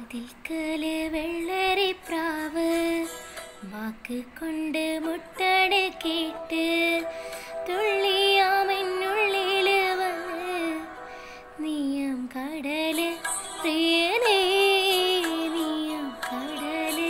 വാതിൽക്കല് വെള്ളരി പ്രാവ് വാക്ക് കൊണ്ട് മുട്ടട കേട്ട് തുള്ളിയാമെന്നുള്ളില് വന്ന് നീയം കടല് പ്രിയനേ നീയം കടല്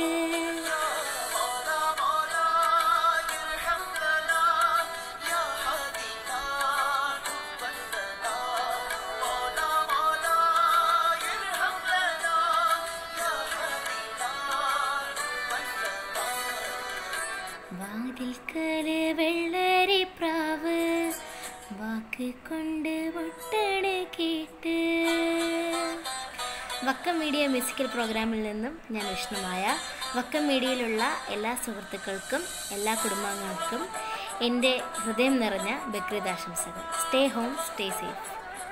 വാതിൽക്കല് വെള്ളരി പ്രാവ് വാക്ക് കൊണ്ട് മുട്ടണ കേട്ട് വക്കം മീഡിയ മ്യൂസിക്കൽ പ്രോഗ്രാമിൽ നിന്നും ഞാൻ വിഷ്ണുമായ വക്കം മീഡിയയിലുള്ള എല്ലാ സുഹൃത്തുക്കൾക്കും എല്ലാ കുടുംബാംഗങ്ങൾക്കും എൻ്റെ ഹൃദയം നിറഞ്ഞ ബക്രീദ് ആശംസകൾ സ്റ്റേ ഹോം സ്റ്റേ സേഫ്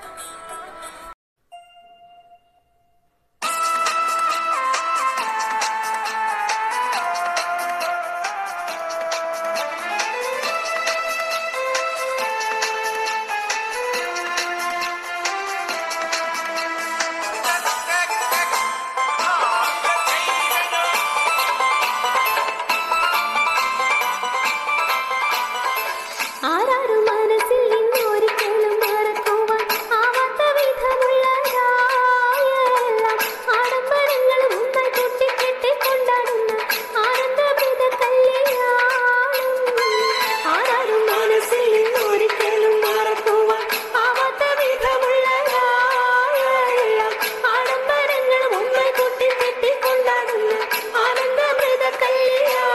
ആരാരും മനസ്സിൽ നിന്നൊരിക്കലും മറക്കുവാൻ ആവാത്ത വിധമുള്ള രായെല്ലാം ആഡംബരങ്ങളും ഒന്നായി കൂട്ടിക്കെട്ടി കൊണ്ടാടുന്ന ആനന്ദപ്രദ കല്യാണം ആരാരും മനസ്സിൽ നിന്നൊരിക്കലും മറക്കുവാൻ ആവാത്ത വിധമുള്ള രായെല്ലാം ആഡംബരങ്ങളും ഒന്നായി കൂട്ടിക്കെട്ടി കൊണ്ടാടുന്ന ആനന്ദപ്രദ കല്യാണം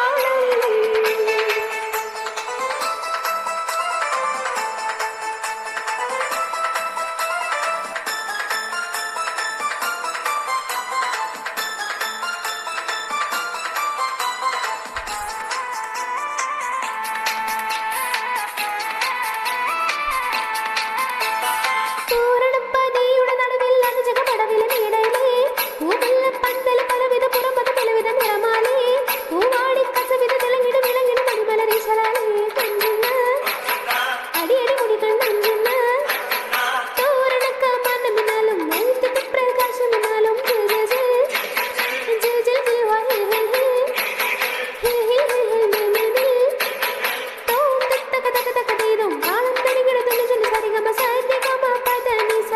പൂരണപ്പതിയുടെ നടുവിൽ അനുജകപടവിലെ നീടലേ പൂവെള്ള പന്തല് പലവിധ പുറമത പലവിധ നിറമാലേ പൂവാടി കസവിധ തിളങ്ങിടും ഇളങ്ങിടും മണിമലരീശലാലേ കഞ്ചുന്ന അടിയടി മുടികൾ നഞ്ചുന്ന തോരണക്ക മണ്ണമിനാലും നൈത്തിക പ്രകാശമിനാലും ജയ ജയ ജയ ജയ ജയ ജയ വാ ഹേ ഹേ ഹേ ഹേ ഹേ ഹേ ഹേ മേ മേ മേ തോം തക തക തക ദീദും കാലം തരികിട തുണി ചൊല്ലി സരിഗമ സരി ഗമ പദ നിസ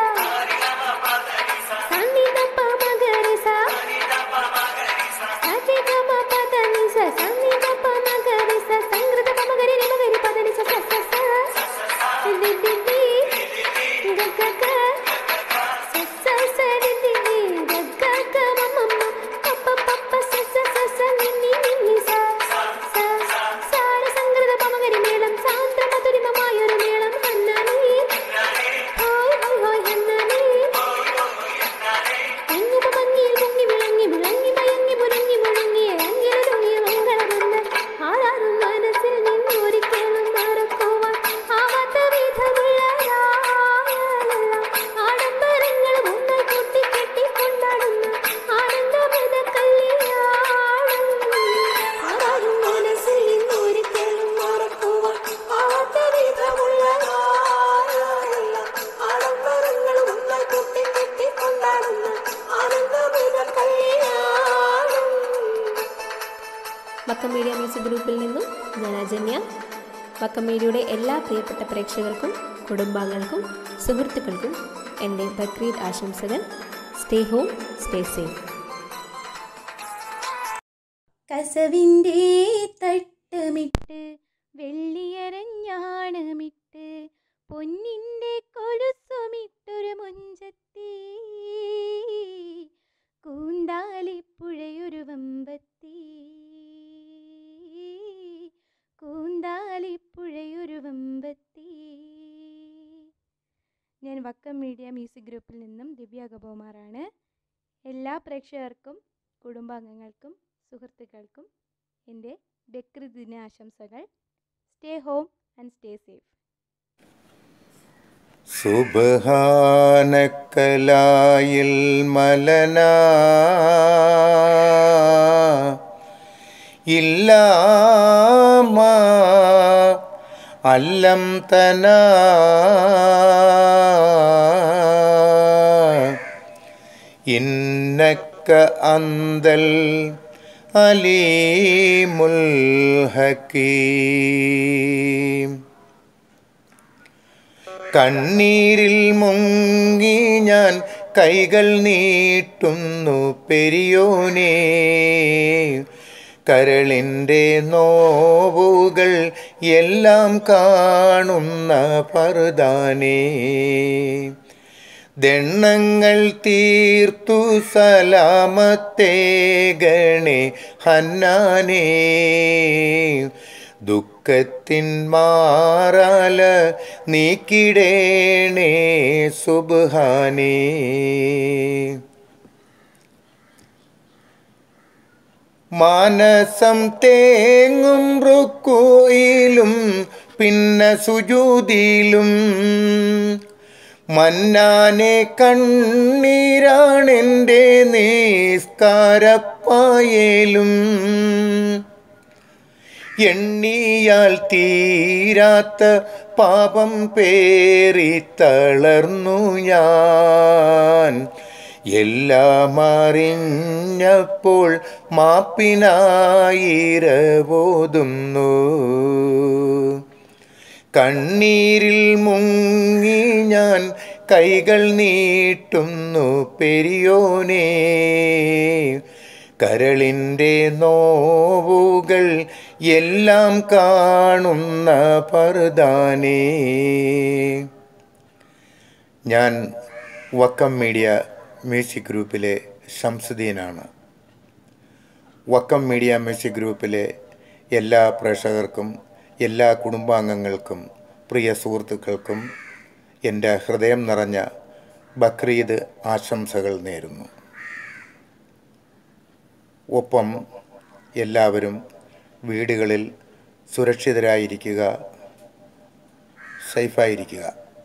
സന്നി ദപ്പ മഗരിസ സരി ഗമ പദ നിസ സന്നി ദപ്പ മഗരിസ സംഗൃത പമഗരി നിമഗരി പദ നിസ സ സ സ ദി ദി ദി ഗ ഗ ഗ സ സ സ ദി ദി ദി ഗ ഗ ഗ മ മ മ പപ്പ പപ്പ സ സ സ സ നി നി നി നി സ സ സാര സംഗൃത പമഗരി മേളം സാന്ദ്ര മധുരിമമായൊരു മേളം ഹന്നാനി ഹോയ് ഹോയ് ഹോയ് ഹന്നാനി എങ്ങും ഭംഗിയിൽ മുങ്ങി വിളങ്ങി വിളങ്ങി മയങ്ങി മുരങ്ങി മുഴങ്ങിയ അങ്ങിലൊരുങ്ങിയ മംഗളമെന്ന് ആരാരും മനസ്സിൽ നിന്നൊരിക്കലും മറക്കുവാൻ ആവാത്ത വിധമുള്ള രായെല്ലാം ആഡംബരങ്ങളും ഒന്നായി കൂട്ടിക്കെട്ടി കൊണ്ടാടുന്ന ആനന്ദമൃത കല്യാണം ആരാരും മനസ്സിൽ നിന്നൊരിക്കലും മറക്കുവാൻ ആവാത്ത വിധമുള്ള രായെല്ലാം ആഡംബരങ്ങളും ഒന്നായി കൂട്ടിക്കെട്ടി കൊണ്ടാടുന്ന ആനന്ദമൃത കല്യാണം വക്കം മീഡിയ മ്യൂസിക് ഗ്രൂപ്പിൽ നിന്നും ഞാൻ അജന്യ വക്കം മീഡിയയുടെ എല്ലാ പ്രിയപ്പെട്ട പ്രേക്ഷകർക്കും കുടുംബാംഗങ്ങൾക്കും സുഹൃത്തുക്കൾക്കും എൻ്റെ ബക്രീദ് ആശംസകൾ സ്റ്റേ ഹോം സ്റ്റേ സേഫ് കസവിൻ്റെ തട്ടമിട്ട് വെള്ളിയരഞ്ഞാണമിട്ട് പൊന്നിൻ്റെ കൊലുസുമിട്ടൊരു മുഞ്ചത്തി കൂന്താലിപ്പുഴയൊരു വമ്പത്തി കൂന്താലിപ്പുഴയൊരു വമ്പത്തി ഞാൻ വക്കം മീഡിയ മ്യൂസിക് ഗ്രൂപ്പിൽ നിന്നും ദിവ്യ ഗോപകുമാറാണ് എല്ലാ പ്രേക്ഷകർക്കും കുടുംബാംഗങ്ങൾക്കും സുഹൃത്തുക്കൾക്കും എൻ്റെ ബക്രി ദിനാശംസകൾ stay home and stay safe സുബഹാനക്കലായിൽ മലന ഇല്ലാമ അല്ലം തന ഇന്ന ഇന്നക്ക അന്തൽ അലീമുൽ ഹക്കീം കണ്ണീരിൽ മുങ്ങി ഞാൻ കൈകൾ നീട്ടുന്നു പെരിയോനേ കരളിൻ്റെ നോവുകൾ എല്ലാം കാണുന്ന പറുതാനേ ദണ്ണങ്ങൾ തീർത്തു സലാമത്തേകണേ ഹന്നാനേ ദുഃഖത്തിൻ മാറാല നീക്കിടേണേ സുബ്ഹാനേ മാനസം തേങ്ങും റുക്കുയിലും പിന്നെ സുജൂതിയിലും മന്നാനെ കണ്ണീരാണെൻ്റെ നിസ്കാരപ്പായേലും എണ്ണിയാൽ തീരാത്ത പാപം പേറി തളർന്നു ഞാൻ എല്ലാം അറിഞ്ഞപ്പോൾ മാപ്പിനായിരവോതുന്നു കണ്ണീരിൽ മുങ്ങി ഞാൻ കൈകൾ നീട്ടുന്നു പെരിയോനേ കരളിൻ്റെ നോവുകൾ എല്ലാം കാണുന്ന പറുതാനേ ഞാൻ വക്കം മീഡിയ മ്യൂസിക് ഗ്രൂപ്പിലെ ശംസുദ്ദീനാണ് വക്കം മീഡിയ മ്യൂസിക് ഗ്രൂപ്പിലെ എല്ലാ പ്രേക്ഷകർക്കും എല്ലാ കുടുംബാംഗങ്ങൾക്കും പ്രിയ സുഹൃത്തുക്കൾക്കും എൻ്റെ ഹൃദയം നിറഞ്ഞ ബക്രീദ് ആശംസകൾ നേരുന്നു ഒപ്പം എല്ലാവരും വീടുകളിൽ സുരക്ഷിതരായിരിക്കുക സേഫായിരിക്കുക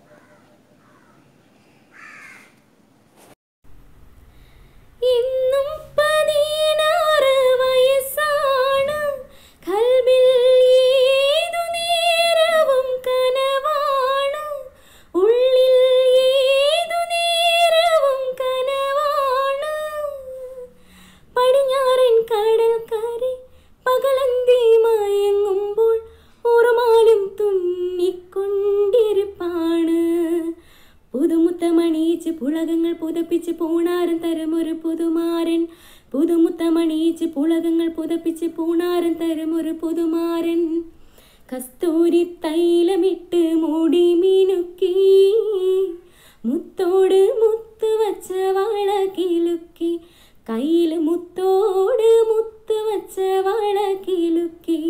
ഇന്നും പതിനാറ് വയസ്സാണ് കൽബിൽ ഏതു നേരവും കനവാണ് ഉള്ളിൽ ഏതു നേരവും കനവാണ് പടിഞ്ഞാറൻ കടൽക്കരെ പകലന്തി മയങ്ങുമ്പോൾ ഓർമാലും തുന്നിക്കൊണ്ടിരിപ്പാണ് പുതുമുത്തമണിയിച്ച് പുളകങ്ങൾ പുതപ്പിച്ച് പൂണാരൻ തരുമൊരു പുതുമാരൻ പുതുമുത്തമണിയിച്ച് പുളകങ്ങൾ പുതപ്പിച്ച് പൂണാരൻ തരുമൊരു പുതുമാരൻ കസ്തൂരി തൈലമിട്ട് മൂടി മീനുക്കി മുത്തോട് മുത്ത് വച്ച വള കിലുക്കി കയ്യിൽ മുത്തോട് മുത്ത് വച്ച വള കിലുക്കി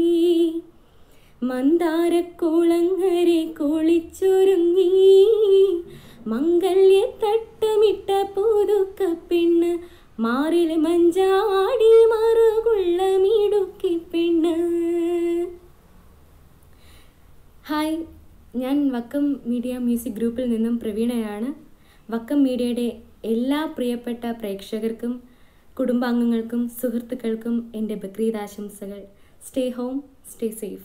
മന്ദാരക്കുളങ്ങരെ കുളിച്ചൊരുങ്ങി മംഗല്യ തട്ടമിട്ട പുതുക്ക പെണ്ണ് മാറിൽ മഞ്ചാടി മറുകുള്ള മിടുക്കി പെണ്ണ് ഹായ് ഞാൻ വക്കം മീഡിയ മ്യൂസിക് ഗ്രൂപ്പിൽ നിന്നും പ്രവീണയാണ് വക്കം മീഡിയയുടെ എല്ലാ പ്രിയപ്പെട്ട പ്രേക്ഷകർക്കും കുടുംബാംഗങ്ങൾക്കും സുഹൃത്തുക്കൾക്കും എൻ്റെ ബക്രീദ് ആശംസകൾ stay home stay safe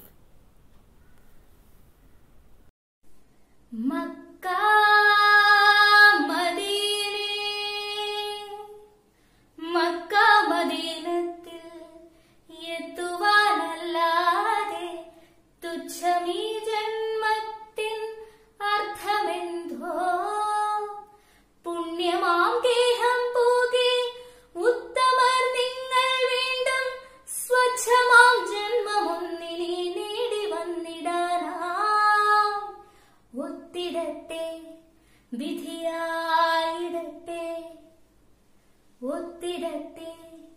Mecca മദീനേ മക്ക മദീനത്തിൽ എത്തുവാനല്ലാതെ തുച്ഛമീ ജന്മത്തിൻ അർത്ഥമെന്തോ പുണ്യമാം ഗേഹം പോകെ ഉത്തമർ നിങ്ങൾ വീണ്ടും സ്വച്ഛമാം ജന്മമൊന്നിനെ നേടി വന്നിടാനാം ഒത്തിടട്ടെ വിധിയായിടട്ടെ ഒത്തിടട്ടെ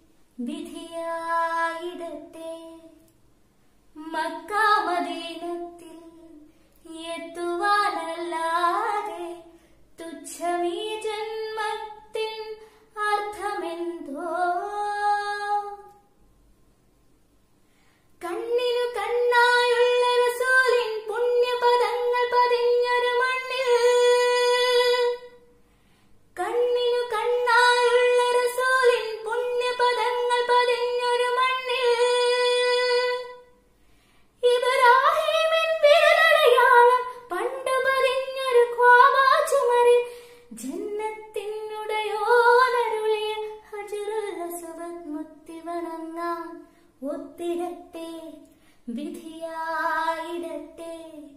വിധിയായിടട്ടെ മക്കാമദീനത്തിൽ എത്തുവാനല്ലാതെ തുച്ഛമീ ജന്മത്തിൻ അർത്ഥമെന്തോ കണ്ണിനു കണ്ണായുള്ള റസൂലിൻ പുണ്യപദങ്ങൾ പതിഞ്ഞൊരു മണ്ണിൽ കണ്ണിനു കണ്ണായുള്ള റസൂലിൻ പുണ്യപദങ്ങൾ പതിഞ്ഞൊരു മണ്ണിൽ ഇബ്രാഹിമിൻ വിരലടയാളം പണ്ട് പതിഞ്ഞൊരു ഖ്വാബാ ചുമരിൽ ജന്ന ഒത്തിരട്ടെ വിധിയായിടട്ടെ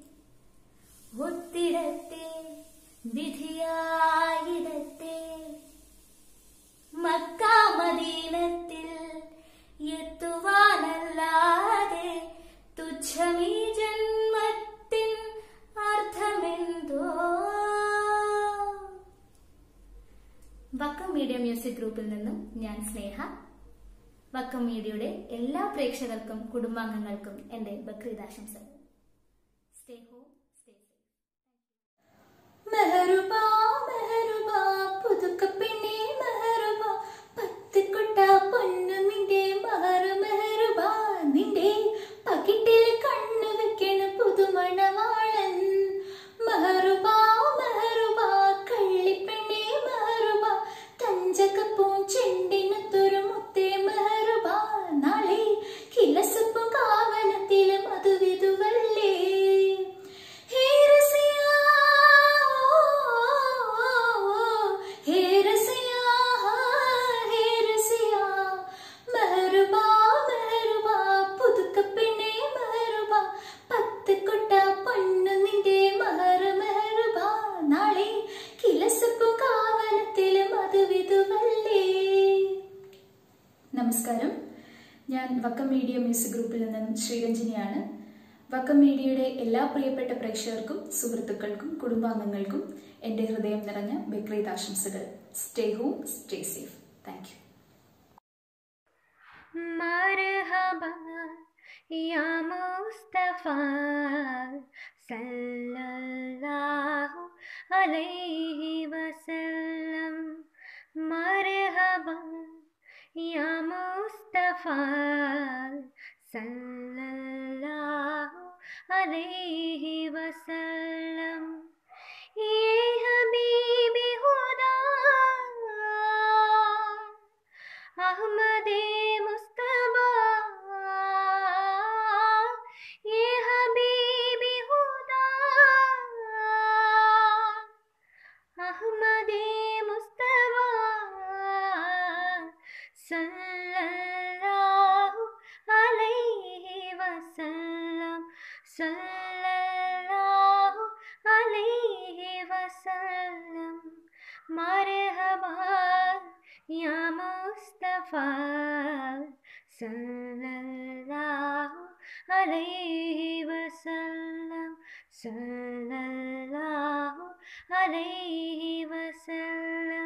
ഒത്തിരട്ടെ വിധിയായിടട്ടെ മക്കാമദീനത്തിൽ എത്തുവാനല്ലാതെ തുച്ഛമീ ജന്മത്തിൻ അർത്ഥമെന്തോ വക്കം മീഡിയ മ്യൂസിക് ഗ്രൂപ്പിൽ നിന്നും ഞാൻ സ്നേഹ വക്കം മീഡിയയുടെ എല്ലാ പ്രേക്ഷകർക്കും കുടുംബാംഗങ്ങൾക്കും എന്റെ ബക്രീദ് ആശംസകൾ സ്റ്റേ ഹോം സ്റ്റേ സേഫ് മെഹറുബാ മെഹറുബാ പുതുക്ക പെണ്ണേ മെഹറുബാ പത്ത് കൊട്ട പൊന്നു നിന്റെ മഹറ് മെഹറുബാ നിന്റെ പകിട്ടിൽ കണ്ണു വെക്കണ പുതുമണവാളൻ മെഹറുബാ മെഹറുബാ കള്ളിപ്പെണ്ണേ മെഹറുബാ തഞ്ചകപ്പൂം ചെണ്ടിനത്തൊരു മുത്തേ മെഹറുബാ നാളെ കിലസപ്പു കാവനത്തിലെ മധുവിധുവല്ലേ ഹേ രസിയാ ഹേ രസിയാ ഹേ രസിയാ മെഹറുബാ മെഹറുബാ പുതുക്കപ്പെണ്ണേ മെഹറുബാ പത്ത് കൊട്ട പൊന്നു നിന്റെ മഹർ മെഹറുബാ നാളെ കിലസപ്പു കാവനത്തിലെ മധുവിധുവല്ലേ നമസ്കാരം ഞാൻ വക്കം മീഡിയ മ്യൂസിക് ഗ്രൂപ്പിൽ നിന്നും ശ്രീരഞ്ജിനിയാണ് വക്കം മീഡിയയുടെ എല്ലാ പ്രിയപ്പെട്ട പ്രേക്ഷകർക്കും സുഹൃത്തുക്കൾക്കും കുടുംബാംഗങ്ങൾക്കും എൻ്റെ ഹൃദയം നിറഞ്ഞ ബക്രീദ് ആശംസകൾ stay home stay safe thank you مرحبا يا مصطفى صلى الله عليه وسلم مرحبا يا مصطفى صلى الله عليه وسلم ये हबीबी खुदा अहमद मुस्तबा ये हबीबी खुदा अहमद मुस्तबा सल्लल्लाहु अलैहि वसल्लम सल्लल्लाहु अलैहि वसल्लम मरहबा या मुस्तफा सल्लल्लाहु अलैहि वसल्लम सल्लल्लाहु अलैहि वसल्लम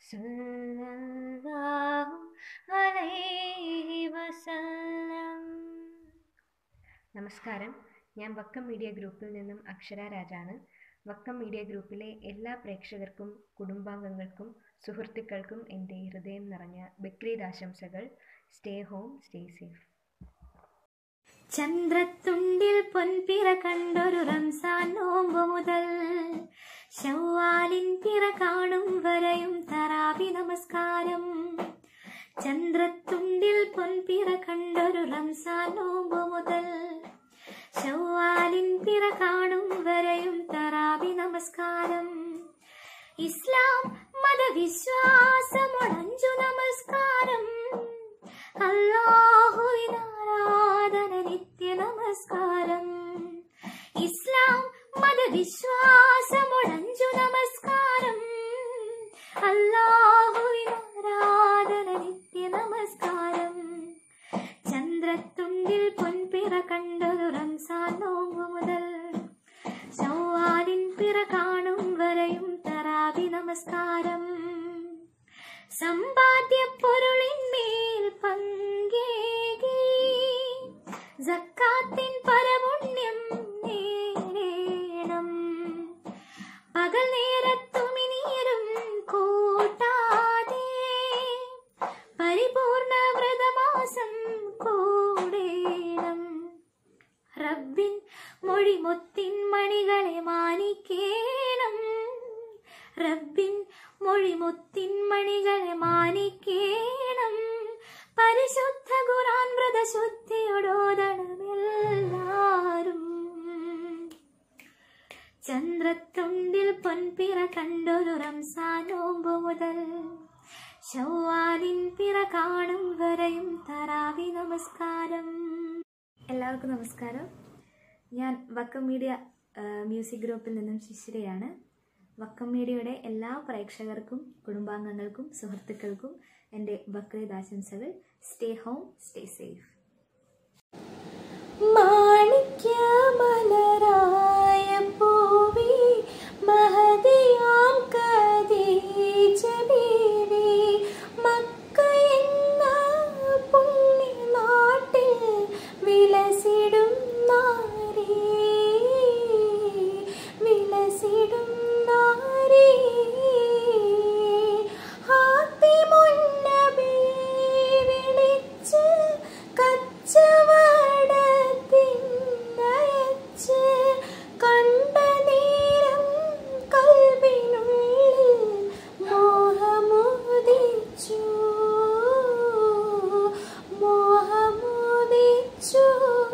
सल्लल्लाहु अलैहि वसल्लम നമസ്കാരം ഞാൻ വക്കം മീഡിയ ഗ്രൂപ്പിൽ നിന്നും അക്ഷര രാജാണ് വക്കം മീഡിയ ഗ്രൂപ്പിലെ എല്ലാ പ്രേക്ഷകർക്കും കുടുംബാംഗങ്ങൾക്കും സുഹൃത്തുക്കൾക്കും എൻ്റെ ഹൃദയം നിറഞ്ഞ ബക്രീദ് ആശംസകൾ സ്റ്റേ ഹോം സ്റ്റേ സേഫ് ചന്ദ്രത്തുണ്ടിൽ പൊൻപിറ കണ്ടൊരു റംസാൻ നോമ്പ് മുതൽ ശൗവാലിൻ പിറ കാണും വരെയും തറാവി നമസ്കാരം ചന്ദ്രത്തുണ്ടിൽ പൊൻപിറ കണ്ടൊരു റംസാൻ നോമ്പ് മുതൽ ശൗവാലിൻ പിറ കാണും വരെയും തറാവി നമസ്കാരം ഇസ്ലാം മതവിശ്വാസമൊടഞ്ചു നമസ്കാരം അല്ലാഹുവിനാരാധന നിത്യ നമസ്കാരം ഇസ്ലാം മതവിശ്വാസമൊടഞ്ചു നമസ്കാരം അല്ലാഹുവിനാരാധന നിത്യ നമസ്കാരം ചന്ദ്രത്തുണ്ടിൽ പൊൻപിറ കണ്ടൊരു റംസാൻ നോമ്പ് മുതൽ ചൊവ്വാലിൻ പിറ കാണും വരെയും തറാവി നമസ്കാരം സമ്പാദ്യ പൊരുളിന്മേൽ പങ്കേകി സക്കാത്തിൻ പരപുണ്യം നേടേണം പകൽ നേരത്തുമിനീരും കൂട്ടാതെ പരിപൂർണ വ്രതമാസം കൂടേണം റബ്ബിൻ മൊഴിമുത്തിൻ മണികളെ മാനിക്കേണം റബ്ബിൻ മൊഴിമുത്തിൻ മണികളെ മാനിക്കേണം പരിശുദ്ധ ഖുറാൻ വ്രതശുദ്ധിയോടോദണമെല്ലാരും ചന്ദ്രത്തുണ്ടിൽ പൊൻപിറ കണ്ടൊരു റംസാൻ നോമ്പ് മുതൽ ശൗവാലിൻ പിറ കാണും വരെയും തറാവി നമസ്കാരം എല്ലാവർക്കും നമസ്കാരം ഞാൻ വക്കം മീഡിയ ആ, മ്യൂസിക് ഗ്രൂപ്പിൽ നിന്നും ശിശിരയാണ് വക്കം മീഡിയയുടെ എല്ലാ പ്രേക്ഷകർക്കും കുടുംബാംഗങ്ങൾക്കും സുഹൃത്തുക്കൾക്കും എൻ്റെ ബക്രീദ് ആശംസകൾ സ്റ്റേ ഹോം സ്റ്റേ സേഫ് മാണിക്യമലരായ പൂവി മഹതിയാം ഖദീജ ബീവി മക്ക എന്ന പുണ്യനാട്ടിൽ വിലസിടും നാരി വിലസിടും നാരി ഹാത്തിമുന്നബി വിളിച്ച് കച്ചവടത്തിനയച്ച് കണ്ട നേരം കൽവിനുള്ളിൽ മോഹമുദിച്ചു മോഹമുദിച്ചു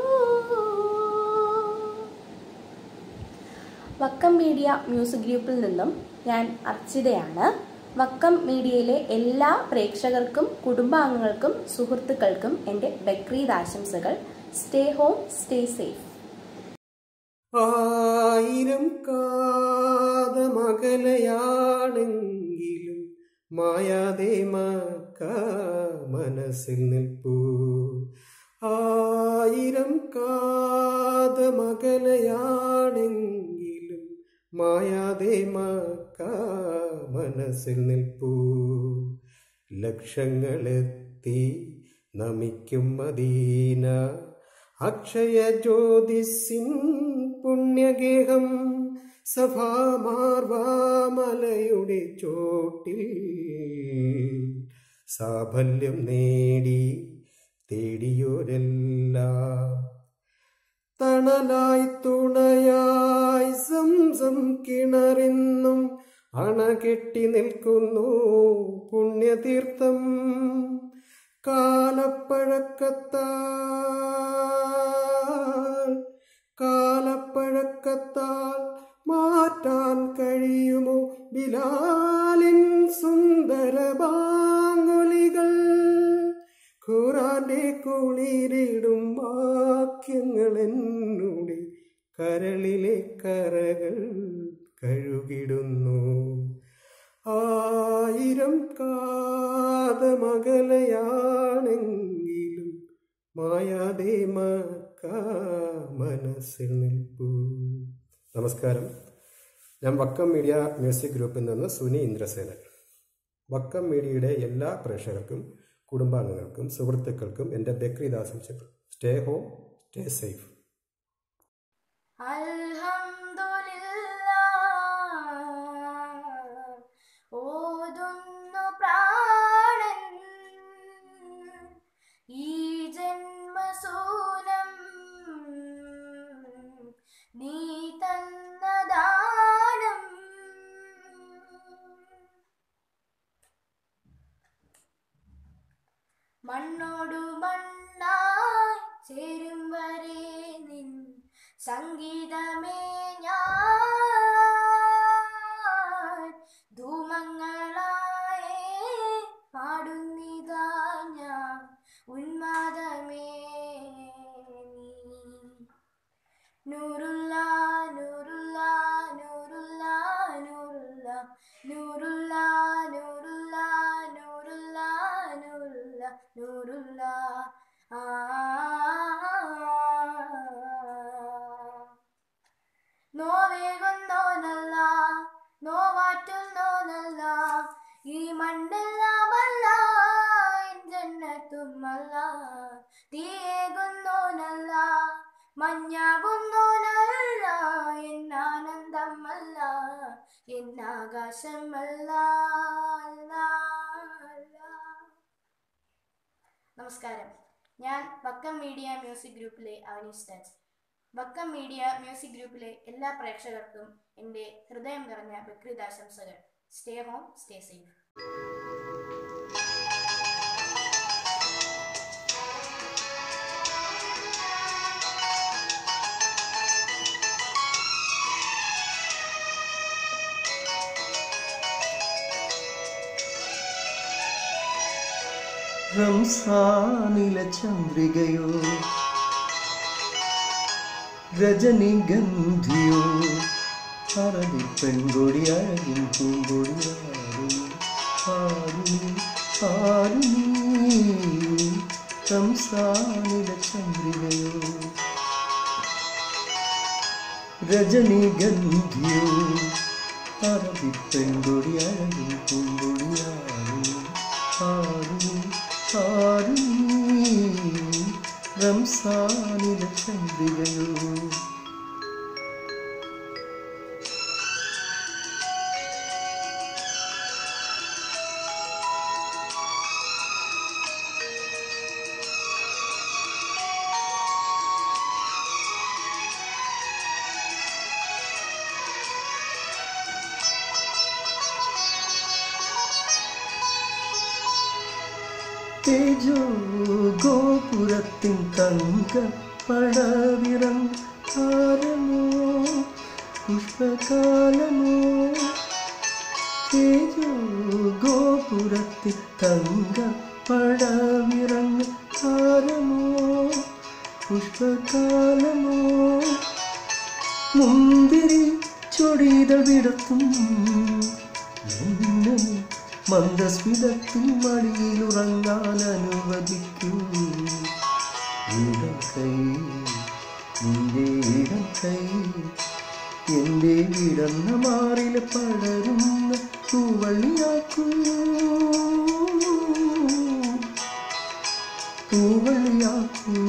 വക്കം മീഡിയ മ്യൂസിക് ഗ്രൂപ്പിൽ നിന്നും ഞാൻ അർച്ചിതയാണ് വക്കം മീഡിയയിലെ എല്ലാ പ്രേക്ഷകർക്കും കുടുംബാംഗങ്ങൾക്കും സുഹൃത്തുക്കൾക്കും എൻ്റെ ബക്രീദ് ആശംസകൾ സ്റ്റേ ഹോം സ്റ്റേ സേഫ് ആയിരം കാതമകലയാണെങ്കിലും മായാതെ മക്ക മനസ്സിൽ നിൽപ്പൂ ആയിരം കാതമകലയാണെങ്കിലും മായാതെ മക്ക മനസ്സിൽ നിൽപ്പൂ ലക്ഷങ്ങളെത്തി നമിക്കും മദീന അക്ഷയ ജ്യോതിസിൻ പുണ്യഗേഹം സഭാമാർവാമലയുടെ ചോട്ടിൽ സാഫല്യം നേടി തേടിയോരെല്ലാം തണലായി തുണയായി സംസം കിണറിന്നും അണകെട്ടി നിൽക്കുന്നു പുണ്യതീർത്ഥം കാലപ്പഴക്കത്താൽ കാലപ്പഴക്കത്താൽ മാറ്റാൻ കഴിയുമോ ബിലാലിൻ സുന്ദര ബാങ്കുലികൾ ഖുറാന്റെ കുളിരിടും വാക്യങ്ങൾ എന്നോട് കരളിലെ കരകൾ കഴുകിടുന്നു ആയിരം കാതമകലയാണെങ്കിലും മായാതെ മക്ക മനസ്സിൽ നിൽപ്പൂ നമസ്കാരം ഞാൻ വക്കം മീഡിയ മ്യൂസിക് ഗ്രൂപ്പിൽ നിന്ന് സുനി ഇന്ദ്രസേനൻ വക്കം മീഡിയയുടെ എല്ലാ പ്രേക്ഷകർക്കും കുടുംബാംഗങ്ങൾക്കും സുഹൃത്തുക്കൾക്കും എൻ്റെ ബക്രീദ് ആശംസകൾ സ്റ്റേ ഹോം സ്റ്റേ സേഫ് ഓതുന്നു പ്രാണൻ ഈ ജന്മസൂനം നീ തന്ന ദാനം മണ്ണോടു മണ്ണായി ചേരും വരെ നിൻ സംഗീതമേ ഞാൻ ധൂമങ്ങളായേ പാടുന്നിതാ ഞാൻ ഉന്മാദമേ നീ നൂറുള്ള നൂറുള്ള നൂറുള്ള നൂറുള്ള നൂറുള്ള നൂറുള്ള നൂറുള്ള നൂറുള്ള നൂറുള്ള ആ നോവേകുന്നോനല്ല നോവാറ്റുന്നോനല്ല ഈ മണ്ണെല്ലാമല്ല എൻ ജന്നത്തുമല്ല തീയേകുന്നോനല്ല മഞ്ഞാകുന്നോനല്ല എന്നാനന്ദമല്ല എന്നാകാശമല്ല അല്ല, അല്ല. നമസ്കാരം ഞാൻ വക്കം മീഡിയ മ്യൂസിക് ഗ്രൂപ്പിലെ അവനീഷ് താജ് വക്കം മീഡിയ മ്യൂസിക് ഗ്രൂപ്പിലെ എല്ലാ പ്രേക്ഷകർക്കും എൻ്റെ ഹൃദയം നിറഞ്ഞ ബക്രീദ് ആശംസകൾ സ്റ്റേ ഹോം സ്റ്റേ സേഫ് റംസാനിലെ ചന്ദ്രികയോ രജനിഗന്ധിയോ അറബി പെൺകൊടി അഴകിൻ പൂങ്കൊടിയാരും ആരും ആരും സംസാനില ചന്ദ്രികയോ രജനിഗന്ധിയോ അറബി പെൺകൊടി അഴകിൻ പൂങ്കൊടിയാരും ആരും ആരും റംസാനില ചന്ദ്രികയോ തേജോ ഗോപുരത്തിൻ തങ്കപ്പടവിറം താരമോ പുഷ്പകാലമോ തേജോ ഗോപുരത്തിൻ തങ്കപ്പടവിറം താരമോ പുഷ്പകാലമോ മുന്തിരി ചൊടിതൾ വിടത്തും നിന്നെ മന്ദസ്മിതത്തിൽ മടിയിലുറങ്ങാൻ അനുവദിക്കൂ ഇടം കൈ നിന്റെ ഇടം കൈ എൻ്റെ വിടന്ന മാറിൽ പടരുന്ന തൂവള്ളിയാക്കൂ തൂവള്ളിയാക്കൂ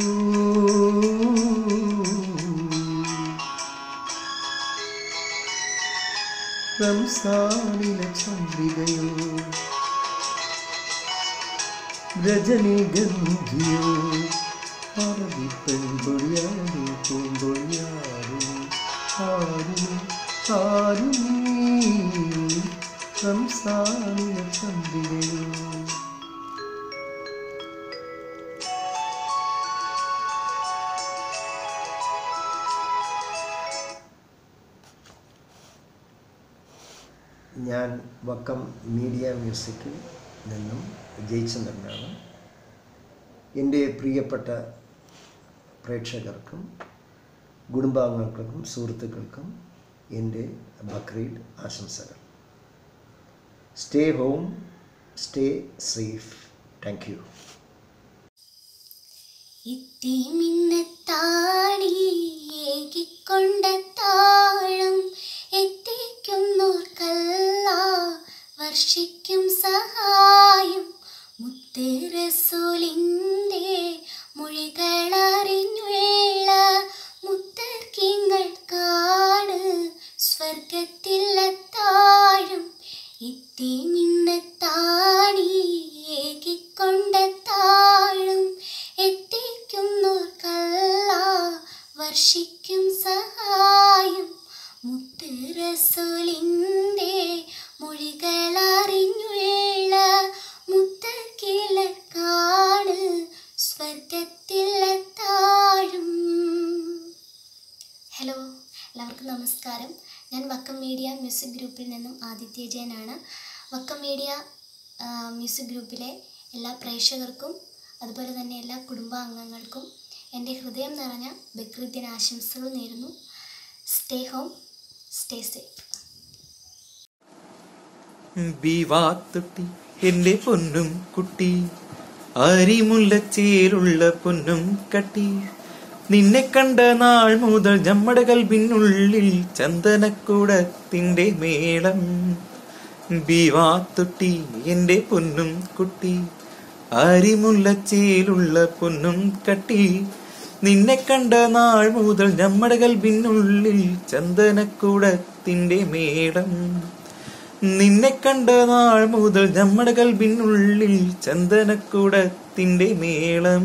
റംസാനിലെ ചന്ദ്രികയോ രജനിഗന്ധിയോ അറബി പെൺകൊടിയാരും പൂങ്കൊടിയാരും ആരും ആരും റംസാനിലെ ചന്ദ്രികയോ ഞാൻ വക്കം മീഡിയ മ്യൂസിക്കിൽ നിന്നും ജയിച്ചന്ദ്രനാണ് എൻ്റെ പ്രിയപ്പെട്ട പ്രേക്ഷകർക്കും കുടുംബാംഗങ്ങൾക്കും സുഹൃത്തുക്കൾക്കും എൻ്റെ ബക്രീദ് ആശംസകൾ stay home stay safe thank you ഏകിക്കൊണ്ട താഴം എത്തിക്കുന്നോർക്കല്ല വർഷിക്കും സഹായം മുത്തേറസോലിൻ്റെ മൊഴികളറിഞ്ഞുള്ള മുത്തർക്കിങ്ങൾക്കാണ് സ്വർഗത്തിലെത്താഴും എത്തി മിന്നത്താണി ഏകിക്കൊണ്ട താഴും എത്തിക്കുന്നോർക്കല്ല വർഷിക്കും സഹായം മുത്തറസോലിൻ്റെ മൊഴികളറിഞ്ഞുള്ള മുത്തക്കിളക്കാണ് സ്വർഗത്തിലെത്താഴും ഹലോ എല്ലാവർക്കും നമസ്കാരം ഞാൻ വക്കം മീഡിയ മ്യൂസിക് ഗ്രൂപ്പിൽ നിന്നും ആദിത്യ ജയനാണ് വക്കം മീഡിയ ആ, മ്യൂസിക് ഗ്രൂപ്പിലെ എല്ലാ പ്രേക്ഷകർക്കും അതുപോലെ തന്നെ എല്ലാ കുടുംബാംഗങ്ങൾക്കും എൻ്റെ ഹൃദയം നിറഞ്ഞ ബക്രീദ് ദിന ആശംസകൾ നേരുന്നു stay home stay safe Beevathutty എന്റെ പൊന്നും കുട്ടി അരിമുല്ലച്ചേലുള്ള പൊന്നും കട്ടി നിന്നെ കണ്ട നാൾ മുതൽ നമ്മുടെ കൽവിനുള്ളിൽ ചന്ദനക്കൂടത്തിന്റെ മേളം ബീവാത്തുട്ടി എന്റെ പൊന്നും കുട്ടി അരിമുല്ലച്ചേലുള്ള പൊന്നും കട്ടി നിന്നെ കണ്ട നാൾ മുതൽ നമ്മുടെ കൽവിനുള്ളിൽ ചന്ദനക്കൂടത്തിന്റെ മേളം നിന്നെ കണ്ട നാൾ മുതൽ നമ്മുടെ കൽബിനുള്ളിൽ ചന്ദനക്കൂടത്തിന്റെ മേളം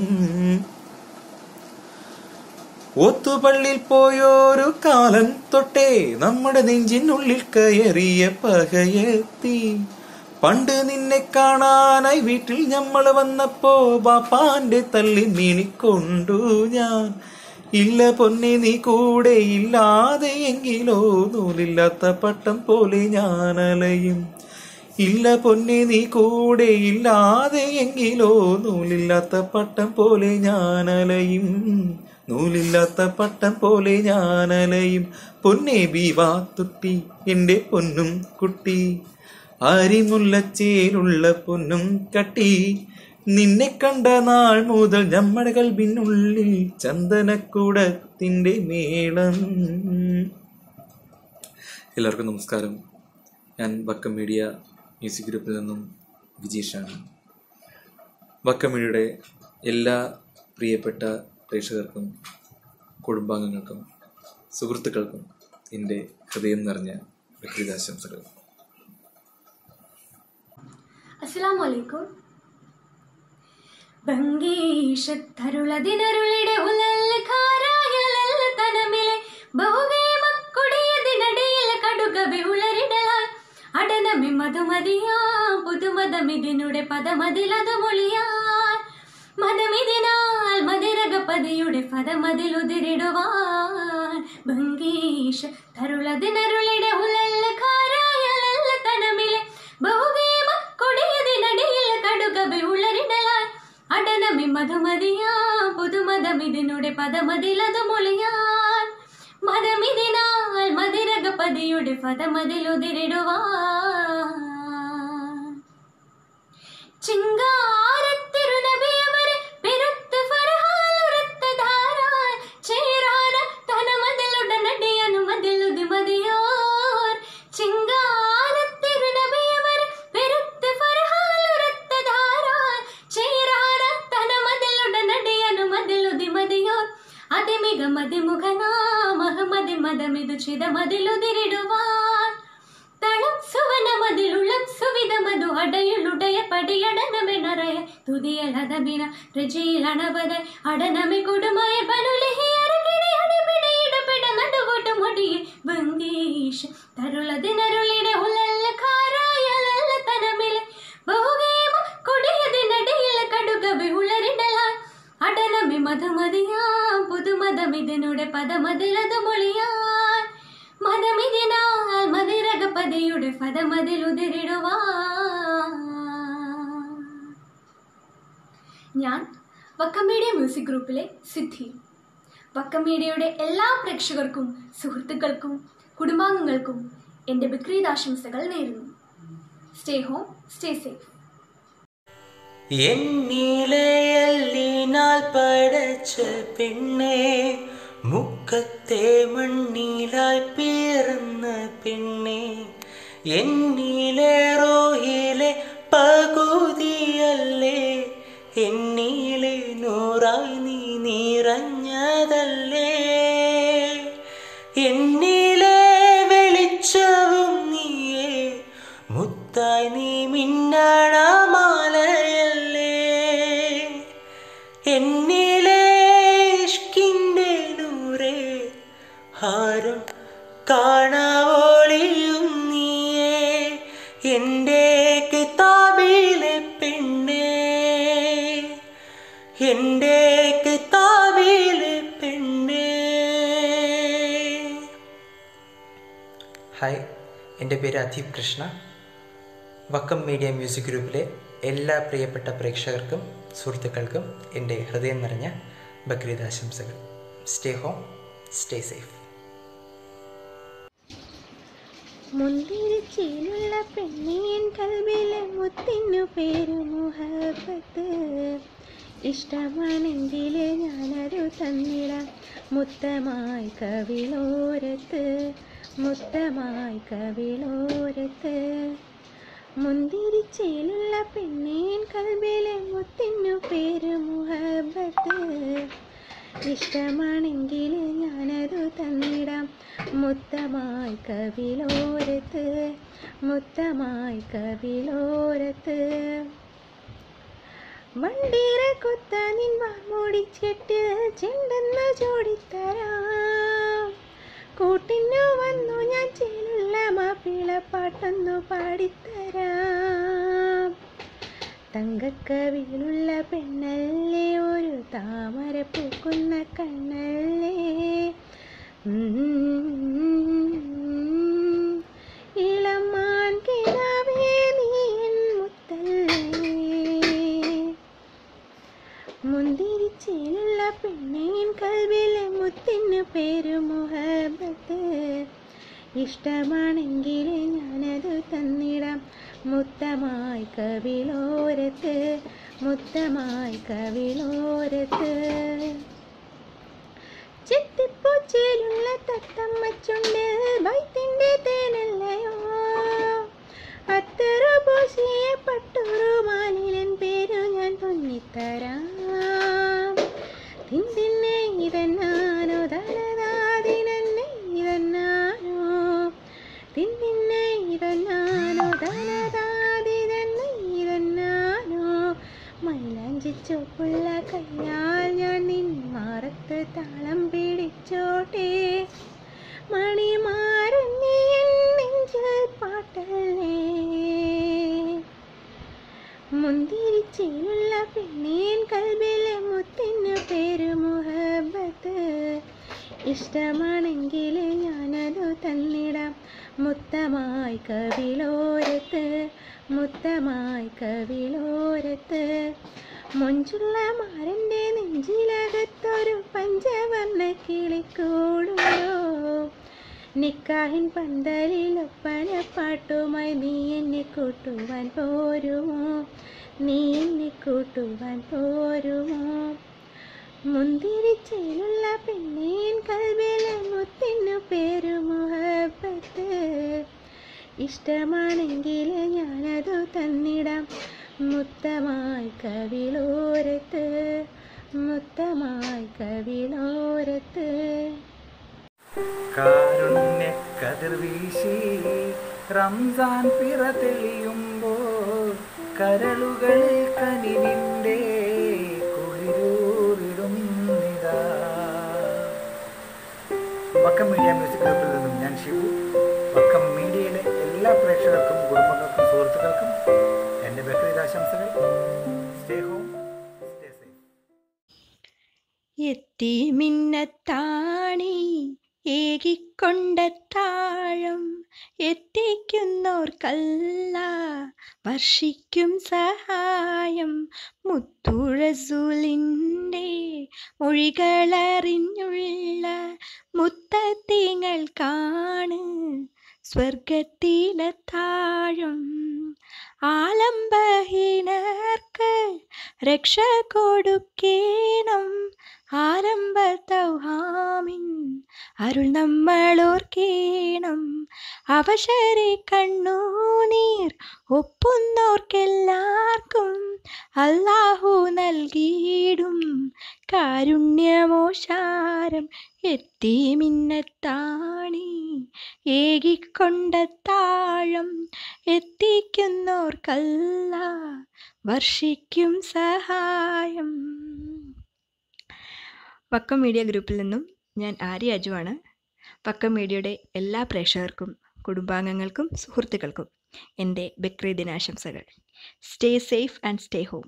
ഒത്തുപള്ളിൽ പോയോരു കാലം തൊട്ടേ നമ്മുടെ നെഞ്ചിനുള്ളിൽ കയറിയ പകയെത്തി പണ്ട് നിന്നെ കാണാനായി വീട്ടിൽ ഞമ്മള് വന്നപ്പോ ബാപ്പാന്റെ തള്ളി മീണിക്കൊണ്ടു ഞാൻ ഇല്ല പൊന്നെ നീ കൂടെ ഇല്ലാതെ എങ്കിലോ നൂലില്ലാത്ത പട്ടം പോലെ ഞാൻ അലയും ഇല്ല പൊന്നെ നീ കൂടെ ഇല്ലാതെ എങ്കിലോ നൂലില്ലാത്ത പട്ടം പോലെ ഞാൻ അലയും നൂലില്ലാത്ത പട്ടം പോലെ ഞാനലയും പൊന്നേ ബീവാത്തുട്ടി എന്റെ പൊന്നും കുട്ടി അരിമുല്ലച്ചേലുള്ള പൊന്നും കട്ടി നിന്നെ കണ്ട നാൾ മുതൽ നമ്മുടെ കൽബിനുള്ളിൽ ചന്ദനക്കൂടത്തിന്റെ മേളം എല്ലാവർക്കും നമസ്കാരം ഞാൻ വക്കം മീഡിയ മ്യൂസിക് ഗ്രൂപ്പിൽ നിന്നും വിജീഷാണ് വക്കം മീഡിയയുടെ എല്ലാ പ്രിയപ്പെട്ട പ്രേക്ഷകർക്കും കുടുംബാംഗങ്ങൾക്കും സുഹൃത്തുക്കൾക്കും എൻ്റെ ഹൃദയം നിറഞ്ഞ ബക്രീദാശംസകൾ അസ്സലാമു അലൈക്കും ഭംഗീഷത്തരുളതിനരുളിടെ ഉലല്ലകാരായലല്ല തനമിലെ ബഹുവേ മക്കൊടിയതിനടിയിൽ കടുകവെ ഉളരിടലാൽ അടനമി മധുമതിയാ പുതുമതമിതിനുടെ പദമതിലത് മൊഴിയാൽ മതമിതിനാൽ മതിരകപതിയുടെ പദമതിലുതിരിടുവാൻ ഭംഗീഷ തരുളതിനരുളിടെ ഉലല്ലകാരായലല്ല തനമിലെ ബഹുവേമ കൊടിയതിനടിയിൽ കടുകവെ ഉളരിടലാൽ അടനമി മധുമതിയാ പുതുമതമിതിനുടെ പദമതിലത് മൊഴിയാൽ മതമിതിനാൽ മതിരകപതിയുടെ പദമതിലുതിരിടുവാൻ ചിങ്കാരത്തിരുനബിയമരെ പെരുത്ത് ഫർഹാലുരത്ത ധാരാൻ ചേരാന തനമതിലുടനടിയനു മതിലുതി മതിയോർ ചിങ്കാരത്തിരുനബിയമരെ പെരുത്ത് ഫർഹാലുരത്ത ധാരാൻ ചേരാന തനമതിലുടനടിയനു മതിലുതി മതിയോർ അതിമിക മതിമുഖനാ മഹമതി മതമിതു ചിതമതിലുതിരിടുവാൻ തളം സുവനമതിലുള്ളം സുവിധമതു അടയുളുടയ പടിയടനമെണറയ തുതിയലതബിന രജയിലണവത അടനമി കൊടുമായ പനുലഹിയറകിടി അടിപിടിയിടപെട നടുവോട്ട് മുടിയെ ബംഗീഷ് തരുളതിനരുളിടെ ഉലല്ലക്കാരായലല്ല തനമിലെ ബഹുവേമ കൊടിയതിനടിയിൽ കടുകവെ ഉളരിടലാൻ അടനമി മധുമതിയാം പുതുമതമിതിനുടെ പദമതിലത് മൊഴിയാൻ മതമിതിനാൽ മതിരകപതിയുടെ പദമതിലുതിരിടുവാൻ ഞാൻ വക്കമീഡിയ മ്യൂസിക് ഗ്രൂപ്പിലെ സിദ്ധി വക്കമീഡിയയുടെ എല്ലാ പ്രേക്ഷകർക്കും സുഹൃത്തുക്കൾക്കും കുടുംബാംഗങ്ങൾക്കും എൻ്റെ ബക്രീദ് ആശംസകൾ നേരുന്നു സ്റ്റേ ഹോം സ്റ്റേ സേഫ് എന്നിലയല്ലിനാൽ പടച്ച പെണ്ണേ മുക്കത്തെ മണ്ണിലായി പിറന്ന പെണ്ണേ എന്നിലെ റോഹിലെ പകുതിയല്ലേ എന്നിലെ നൂറായി നീ നിറഞ്ഞതല്ലേ എന്നിലെ വെളിച്ചവും നീയേ മുത്തായി നീ മിന്നണ മാലയല്ലേ എന്നിലെ ഇഷ്കിൻ്റെ നൂറേ ഹാരം കാണാവോളിയും നീയേ എൻ്റെ കിതാബിലെ പെണ്ണേ എൻ്റെ കിതാബിലെ പെണ്ണേ ഹായ് എൻ്റെ പേര് അധീപ് കൃഷ്ണ വക്കം മീഡിയ മ്യൂസിക് ഗ്രൂപ്പിലെ എല്ലാ പ്രിയപ്പെട്ട പ്രേക്ഷകർക്കും സുഹൃത്തുക്കൾക്കും എൻ്റെ ഹൃദയം നിറഞ്ഞ ബക്രീദ് ആശംസകൾ സ്റ്റേ ഹോം സ്റ്റേ സേഫ് മുന്തിരിച്ചീലുള്ള പെണ്ണിയൻ കൽവിലെ മുത്തിനു പേരു മുഹബത്ത് ഇഷ്ടമാണെങ്കിൽ ഞാനൊരു തന്നിടാം മുത്തമായി കവിളോരത്ത് മുത്തമായി കവിളോരത്ത് മുന്തിരിച്ചയിലുള്ള പെണ്ണേൻ കൽബിലെ മുത്തിനു പേര് മുഹബത്ത് ഇഷ്ടമാണെങ്കിൽ ഞാനതു തന്നിടാം മുത്തമായി കവിളോരത്ത് മുത്തമായി കവിളോരത്ത് വണ്ടീറ കൊത്ത നിൻ വാമോടിച്ചിട്ട് ചെണ്ടെന്ന ജോഡിത്തരാം കൂട്ടിനു വന്നു ഞാൻ ചേലുള്ള മാപ്പിള പാട്ടൊന്നു പാടിത്തരാം തങ്കക്കവിലുള്ള പെണ്ണല്ലേ ഒരു താമര പൂക്കുന്ന കണ്ണല്ലേ ഇളമാൻ കിടാവേ നീ എൻ മുത്തല്ലേ മുന്തിരിച്ചയിലുള്ള പെണ്ണേൻ കൽവിലെ മുത്തിന് പേരു മുഹബത്ത് ഇഷ്ടമാണെങ്കിൽ ഞാനത് തന്നിടാം മുത്തമായി കവിളോരത്ത് മുത്തമായി കവിളോരത്ത് ചെത്തിപ്പൂച്ചയിലുള്ള തത്തമ്മച്ചുണ്ട് വൈത്തിൻ്റെ തേനല്ലയോ അത്തറ പൂശിയ പട്ടുറുമാനിലൻ പേരു ഞാൻ പൊന്നിത്തരാം തിന്തിന്നെ ഇതെന്നാനോ ധനദാതിനെന്നെ ഇതെന്നാനോ തിന്തിന്നെ ഇതെന്നാനോ ധനദാതിതെന്നെ ഇതെന്നാനോ മൈലാഞ്ചി ചുവപ്പുള്ള കയ്യാൽ ഞാൻ നിൻ മാറത്ത് താളം പിടിച്ചോട്ടെ മണിമാരൻ നീ എൻ നെഞ്ചിൽ പാട്ടല്ലേ മുന്തിരിച്ചയിലുള്ള പെണ്ണേൻ കൽബിലെ മുത്തിന് പേര് മുഹബത്ത് ഇഷ്ടമാണെങ്കിൽ ഞാനതു തന്നിടാം മുത്തമായി കവിളോരത്ത് മുത്തമായി കവിളോരത്ത് മൊഞ്ചുള്ള മാരൻ്റെ നെഞ്ചിലകത്തൊരു പഞ്ചവർണ്ണ കിളിക്കൂടുണ്ടോ നിക്കാഹിൻ പന്തലിൽ ഒപ്പന പാട്ടുമായി നീ എന്നെ കൂട്ടുവാൻ പോരുമോ നീ എന്നെ കൂട്ടുവാൻ പോരുമോ മുന്തിരിച്ചയിലുള്ള പെണ്ണേൻ കൽവിലെ മുത്തിനു പേരു മുഹബത്ത് ഇഷ്ടമാണെങ്കിൽ ഞാനതു തന്നിടാം മുത്തമായി കവിളോരത്ത് മുത്തമായി കവിളോരത്ത് കാരുണ്യ കതിർവീശി റംസാൻ പിറ തെളിയുമ്പോൾ കരളുകളിൽ കനിവിൻ്റെ കുളിരൂറിടുന്നിതാ വക്കം മീഡിയ മ്യൂസിക് ഗ്രൂപ്പിൽ നിന്നും ഞാൻ ശിവു വക്കം മീഡിയയിലെ എല്ലാ പ്രേക്ഷകർക്കും കുടുംബങ്ങൾക്കും സുഹൃത്തുക്കൾക്കും എൻ്റെ ബക്രീദ് ആശംസകൾ സ്റ്റേ ഹോം സ്റ്റേ സേഫ് എത്തി മിന്നത്താണി ഏകിക്കൊണ്ട താഴം എത്തിക്കുന്നോർക്കല്ല വർഷിക്കും സഹായം മുത്തുഴസുലിൻ്റെ മൊഴികളറിഞ്ഞുള്ള മുത്തത്തിങ്ങൾ കാണ് സ്വർഗത്തിലെ താഴം ആലംബഹീനർക്ക് രക്ഷ കൊടുക്കേണം ആരംഭ തൗഹാമിൻ അരുൾ നമ്മളോർക്കേണം അവശരെ കണ്ണൂനീർ ഒപ്പുന്നോർക്കെല്ലാവർക്കും അല്ലാഹു നൽകിയിടും കാരുണ്യമോശാരം എത്തി മിന്നത്താണി ഏകിക്കൊണ്ട താഴം എത്തിക്കുന്നോർക്കല്ല വർഷിക്കും സഹായം വക്കം മീഡിയ ഗ്രൂപ്പിൽ നിന്നും ഞാൻ ആര്യ അജുവാണ് വക്കം മീഡിയയുടെ എല്ലാ പ്രേക്ഷകർക്കും കുടുംബാംഗങ്ങൾക്കും സുഹൃത്തുക്കൾക്കും എൻ്റെ ബക്രീദ് ദിനാശംസകൾ stay safe and stay home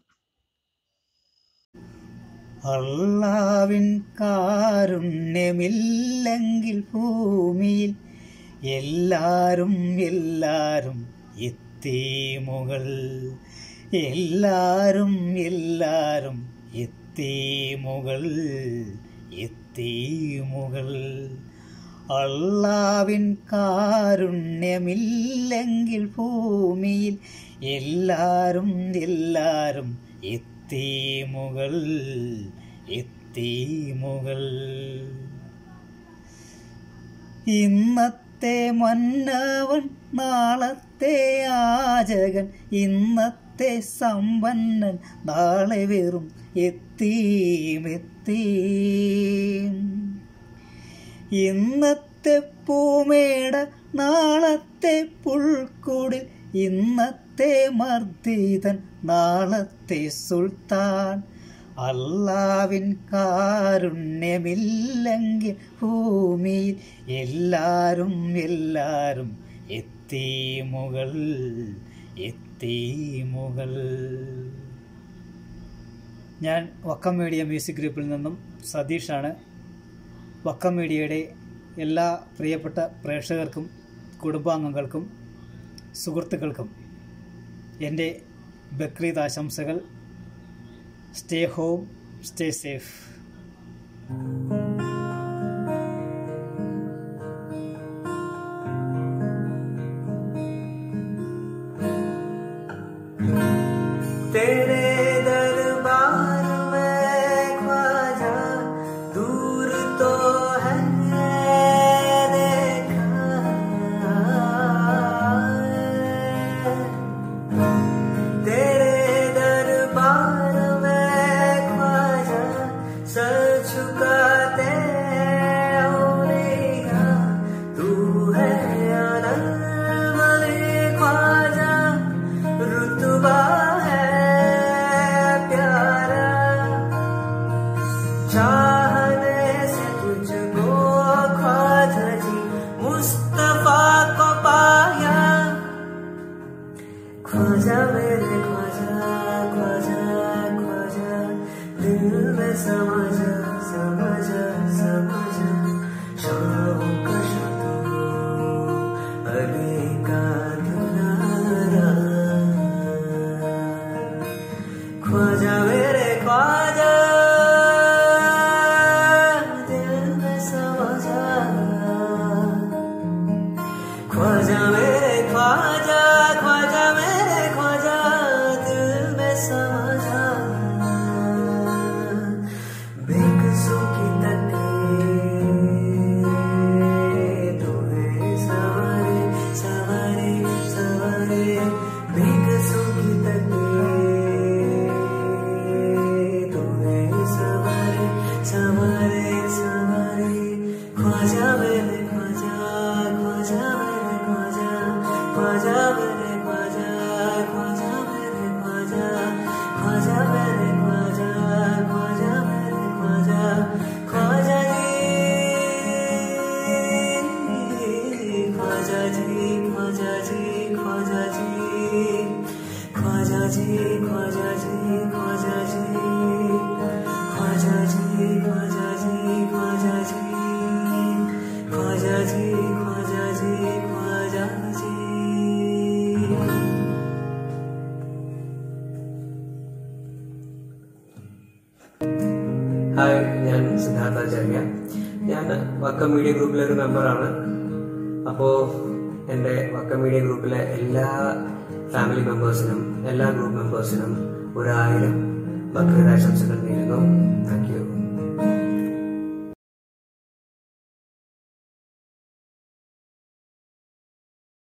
അള്ളാവിൻ കാരുണ്യമില്ലെങ്കിൽ ഭൂമിയിൽ എല്ലാരും എല്ലാരും എത്തീമുകൾ എല്ലാരും എല്ലാരും എത്തീമുകൾ എത്തീമുകൾ അള്ളാവിൻ കാരുണ്യമില്ലെങ്കിൽ ഭൂമിയിൽ എല്ലാരും എല്ലാരും എത്തീമുകൾ എത്തീമുകൾ ഇന്നത്തെ മന്നവൻ നാളത്തെ യാചകൻ ഇന്നത്തെ സമ്പന്നൻ നാളെ വെറും എത്തീം എത്തീം ഇന്നത്തെ പൂമേട നാളത്തെ പുൽക്കുടിൽ ഇന്നത്തെ മർദ്ദിതൻ നാളത്തെ സുൽത്താൻ അള്ളാവിൻ കാരുണ്യമില്ലെങ്കിൽ ഭൂമിയിൽ എല്ലാരും എല്ലാരും എത്തീമുകൾ എത്തീമുകൾ ഞാൻ വക്കം മീഡിയ മ്യൂസിക് ഗ്രൂപ്പിൽ നിന്നും സതീഷാണ് വക്കം മീഡിയയുടെ എല്ലാ പ്രിയപ്പെട്ട പ്രേക്ഷകർക്കും കുടുംബാംഗങ്ങൾക്കും സുഹൃത്തുക്കൾക്കും എൻ്റെ ബക്രീദ് ആശംസകൾ സ്റ്റേ ഹോം സ്റ്റേ സേഫ് तेरे दरबार में ख्वाजा दूर तो है देखा तेरे दरबार में ख्वाजा सर झुकाते औलिया तू है आनंद वाली ख्वाजा रुतबा है प्यारा चाहने से तुझको ख्वाजा जी मुस्तफा को पाया ख्वाजा मेरे ख्वाजा ख्वाजा ख्वाजा दिल में समझा समझा समझा शाहों का शातू अली का दुलारा ख्वाजा मेरे ख्वाजा दिल में समझा ख्वाजा मेरे ख्वाजा ख्वाजा मेरे ख्वाजा दिल में समझा बेकसों की तकलीफ तुम्हें सवारे सवारे सवारे बेकसों की तकलीफ तुम्हें सवारे सवारे सवारे ख्वाजा मेरे ख्वाजा ख्वाजा मेरे ख्वाजा ख्वाजा मेरे ख्वाजा ख्वाजा मेरे ख्वाजा ख्वाजा मेरे ख्वाजा ख्वाजा मेरे ख्वाजा ख्वाजा जी ख्वाजा जी ख्वाजा जी ख्वाजा जी ख्वाजा जी ख्वाजा जी ख्वाजा जी ख्वाजा जी ख्वाजा जी ख्वाजा जी ख्वाजा जी ख्वाजा जी ख्वाजा जी ഹായ് ഞാൻ സിദ്ധാർത്ഥാചാര്യ ഞാൻ വക്കം മീഡിയ ഗ്രൂപ്പിലെ ഒരു മെമ്പറാണ് അപ്പോൾ എൻ്റെ വക്കം മീഡിയ ഗ്രൂപ്പിലെ എല്ലാ ഫാമിലി മെമ്പേഴ്സിനും എല്ലാ ഗ്രൂപ്പ് മെമ്പേഴ്സിനും ഒരായിരം ബക്രീദ് ആശംസകൾ നേരുന്നു താങ്ക് യു